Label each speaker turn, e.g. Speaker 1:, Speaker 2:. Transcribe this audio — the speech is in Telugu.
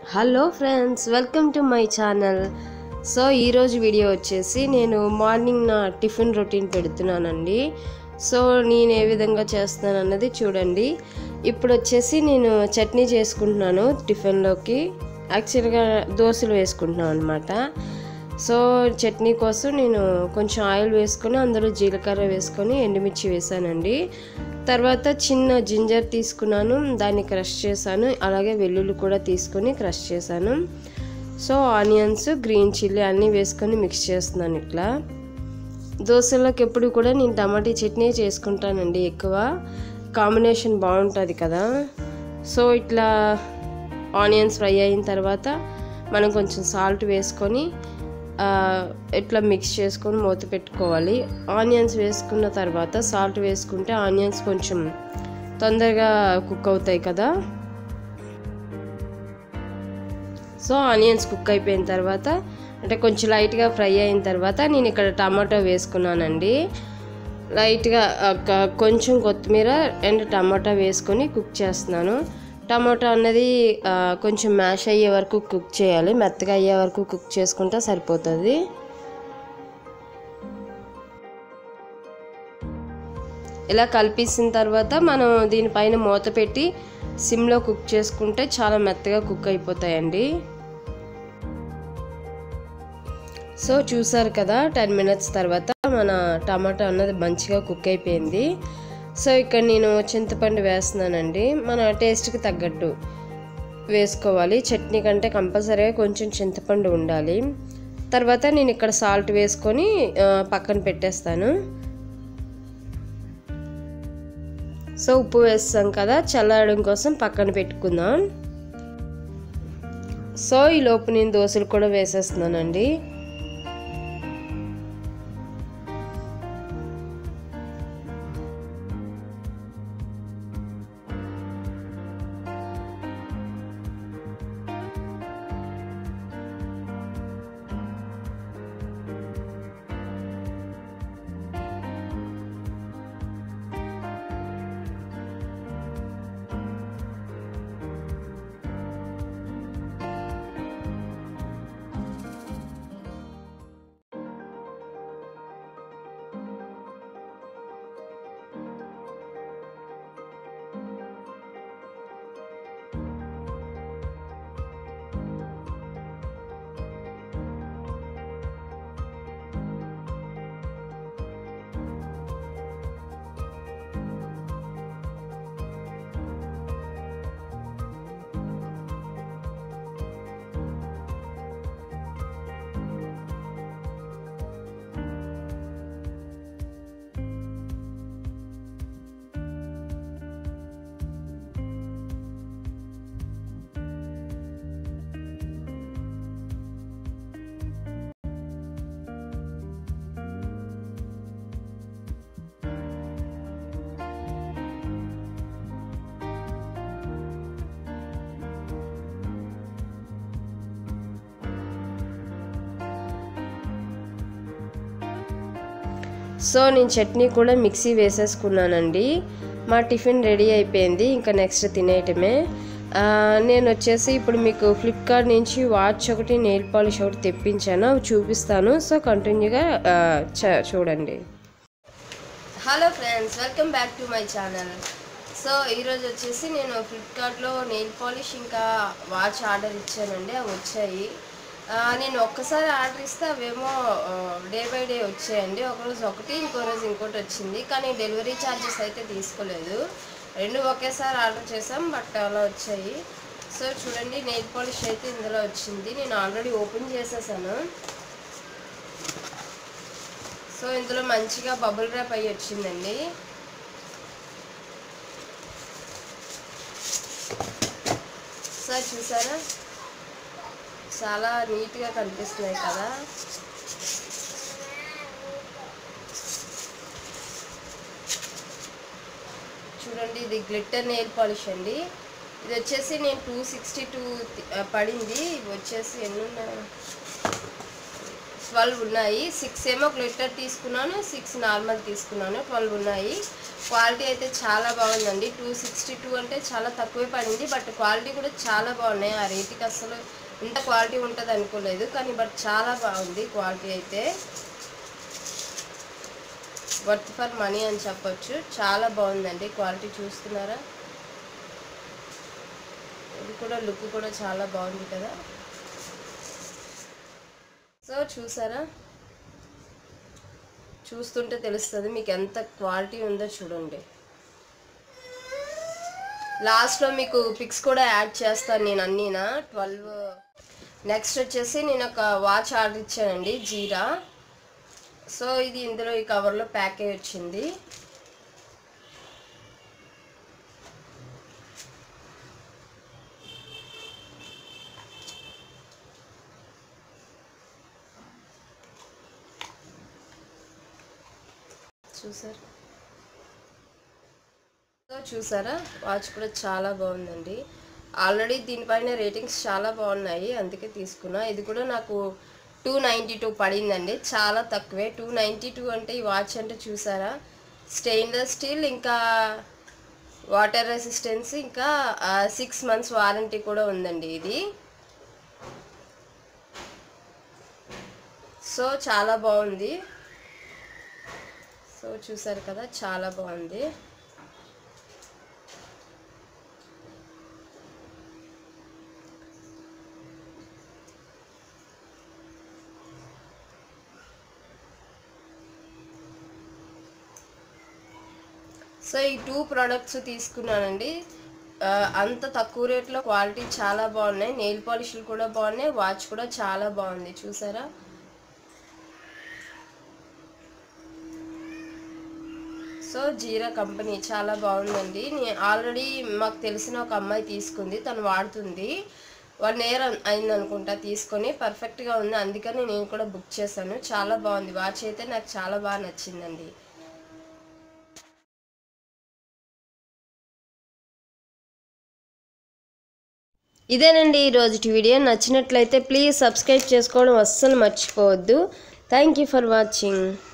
Speaker 1: hello friends welcome to my channel so ఈరోజు వీడియో వచ్చేసి నేను మార్నింగ్ నా టిఫిన్ రొటీన్ పెడుతున్నానండి సో నేను ఏ విధంగా చేస్తాను అన్నది చూడండి ఇప్పుడు వచ్చేసి నేను చట్నీ చేసుకుంటున్నాను టిఫిన్లోకి యాక్చువల్గా దోశలు వేసుకుంటున్నాను అనమాట సో చట్నీ కోసం నేను కొంచెం ఆయిల్ వేసుకొని అందులో జీలకర్ర వేసుకొని ఎండుమిర్చి వేసానండి తర్వాత చిన్న జింజర్ తీసుకున్నాను దాన్ని క్రష్ చేశాను అలాగే వెల్లుల్లి కూడా తీసుకొని క్రష్ చేశాను సో ఆనియన్స్ గ్రీన్ చిల్లీ అన్నీ వేసుకొని మిక్స్ చేస్తున్నాను ఇట్లా దోశలోకి ఎప్పుడు కూడా నేను టమాటీ చట్నీ చేసుకుంటానండి ఎక్కువ కాంబినేషన్ బాగుంటుంది కదా సో ఇట్లా ఆనియన్స్ ఫ్రై అయిన తర్వాత మనం కొంచెం సాల్ట్ వేసుకొని ఆ, ఇట్లా మిక్స్ చేసుకొని మూత పెట్టుకోవాలి ఆనియన్స్ వేసుకున్న తర్వాత సాల్ట్ వేసుకుంటే ఆనియన్స్ కొంచెం తొందరగా కుక్ అవుతాయి కదా సో ఆనియన్స్ కుక్ అయిపోయిన తర్వాత అంటే కొంచెం లైట్గా ఫ్రై అయిన తర్వాత నేను ఇక్కడ టమాటో వేసుకున్నానండి లైట్గా ఒక కొంచెం కొత్తిమీర అండ్ టమాటా వేసుకొని కుక్ చేస్తున్నాను టమాటా అన్నది ఆ, కొంచెం మ్యాష్ అయ్యే వరకు కుక్ చేయాలి మెత్తగా అయ్యే వరకు కుక్ చేసుకుంటే సరిపోతుంది ఇలా కలిపేసిన తర్వాత మనం దీనిపైన మూత పెట్టి సిమ్లో కుక్ చేసుకుంటే చాలా మెత్తగా కుక్ అయిపోతాయండి సో చూసారు కదా టెన్ మినిట్స్ తర్వాత మన టమాటా అన్నది మంచిగా కుక్ అయిపోయింది సో ఇక్కడ నేను చింతపండు వేస్తున్నానండి మన టేస్ట్కి తగ్గట్టు వేసుకోవాలి చట్నీ కంటే కంపల్సరీగా కొంచెం చింతపండు ఉండాలి తర్వాత నేను ఇక్కడ సాల్ట్ వేసుకొని ఆ, పక్కన పెట్టేస్తాను సో ఉప్పు వేస్తాం కదా చల్లడం కోసం పక్కన పెట్టుకుందాం సో ఈ లోపు నేను దోశలు కూడా వేసేస్తున్నానండి సో నేను చట్నీ కూడా మిక్సీ వేసేసుకున్నానండి మా టిఫిన్ రెడీ అయిపోయింది ఇంకా నెక్స్ట్ తినేయటమే ఆ, నేను వచ్చేసి ఇప్పుడు మీకు ఫ్లిప్కార్ట్ నుంచి వాచ్ ఒకటి నెయిల్ పాలిష్ ఒకటి తెప్పించాను అవి చూపిస్తాను సో కంటిన్యూగా ఆ, చ- చూడండి hello friends welcome back to my channel so ఈరోజు వచ్చేసి నేను ఫ్లిప్కార్ట్లో నెయిల్ పాలిష్ ఇంకా వాచ్ ఆర్డర్ ఇచ్చానండి అవి వచ్చాయి ఆ, నేను ఒక్కసారి ఆర్డర్ ఇస్తే అవేమో డే బై డే వచ్చాయండి ఒకరోజు ఒకటి ఇంకో రోజు ఇంకోటి వచ్చింది కానీ డెలివరీ ఛార్జెస్ అయితే తీసుకోలేదు రెండు ఒకేసారి ఆర్డర్ చేసాం బట్ అలా వచ్చాయి సో చూడండి నెయిల్ పాలిష్ అయితే ఇందులో వచ్చింది నేను ఆల్రెడీ ఓపెన్ చేసేసాను సో ఇందులో మంచిగా బబుల్ ర్యాప్ అయ్యి వచ్చిందండి సో చూసారా చాలా నీట్గా కనిపిస్తున్నాయి కదా చూడండి ఇది గ్లిట్టర్ నెయిల్ పాలిష్ అండి ఇది వచ్చేసి నేను టూ సిక్స్టీ టూ పడింది ఇవి వచ్చేసి ఎన్ని ఉన్నాయి ట్వెల్వ్ ఉన్నాయి సిక్స్ ఏమో గ్లిట్టర్ తీసుకున్నాను సిక్స్ నార్మల్ తీసుకున్నాను ట్వెల్వ్ ఉన్నాయి క్వాలిటీ అయితే చాలా బాగుందండి టూ సిక్స్టీ టూ అంటే చాలా తక్కువే పడింది బట్ క్వాలిటీ కూడా చాలా బాగున్నాయి ఆ రేటుకి అసలు ఇంత క్వాలిటీ ఉంటుంది అనుకోలేదు కానీ బట్ చాలా బాగుంది క్వాలిటీ అయితే వర్త్ ఫర్ మనీ అని చెప్పొచ్చు చాలా బాగుందండి క్వాలిటీ చూస్తున్నారా ఇది కూడా లుక్ కూడా చాలా బాగుంది కదా సో చూసారా చూస్తుంటే తెలుస్తుంది మీకు ఎంత క్వాలిటీ ఉందో చూడండి లాస్ట్లో మీకు పిక్స్ కూడా యాడ్ చేస్తాను నేను అన్నీనా ట్వెల్వ్ నెక్స్ట్ వచ్చేసి నేను ఒక వాచ్ ఆర్డర్ ఇచ్చానండి జీరా సో ఇది ఇందులో ఈ కవర్లో ప్యాక్ అయ్యి వచ్చింది చూసారు సో చూసారా వాచ్ కూడా చాలా బాగుందండి ఆల్రెడీ దీనిపైన రేటింగ్స్ చాలా బాగున్నాయి అందుకే తీసుకున్నా ఇది కూడా నాకు టూ నైంటీ టూ పడిందండి చాలా తక్కువే టూ నైంటీ టూ అంటే ఈ వాచ్ అంటే చూసారా స్టెయిన్లెస్ స్టీల్ ఇంకా వాటర్ రెసిస్టెన్స్ ఇంకా సిక్స్ మంత్స్ వారంటీ కూడా ఉందండి ఇది సో చాలా బాగుంది సో చూసారు కదా చాలా బాగుంది సో ఈ టూ ప్రోడక్ట్స్ తీసుకున్నానండి ఆ, అంత తక్కువ రేట్లో క్వాలిటీ చాలా బాగున్నాయి నెయిల్ పాలిష్లు కూడా బాగున్నాయి వాచ్ కూడా చాలా బాగుంది చూసారా సో జీరా కంపెనీ చాలా బాగుందండి నే ఆల్రెడీ మాకు తెలిసిన ఒక అమ్మాయి తీసుకుంది తను వాడుతుంది వన్ ఇయర్ అయింది అనుకుంటా తీసుకొని పర్ఫెక్ట్గా ఉంది అందుకని నేను కూడా బుక్ చేశాను చాలా బాగుంది వాచ్ అయితే నాకు చాలా బాగా నచ్చిందండి ఇదేనండి ఈరోజు వీడియో నచ్చినట్లయితే ప్లీజ్ సబ్స్క్రైబ్ చేసుకోవడం అస్సలు మర్చిపోవద్దు థ్యాంక్ యూ ఫర్ వాచింగ్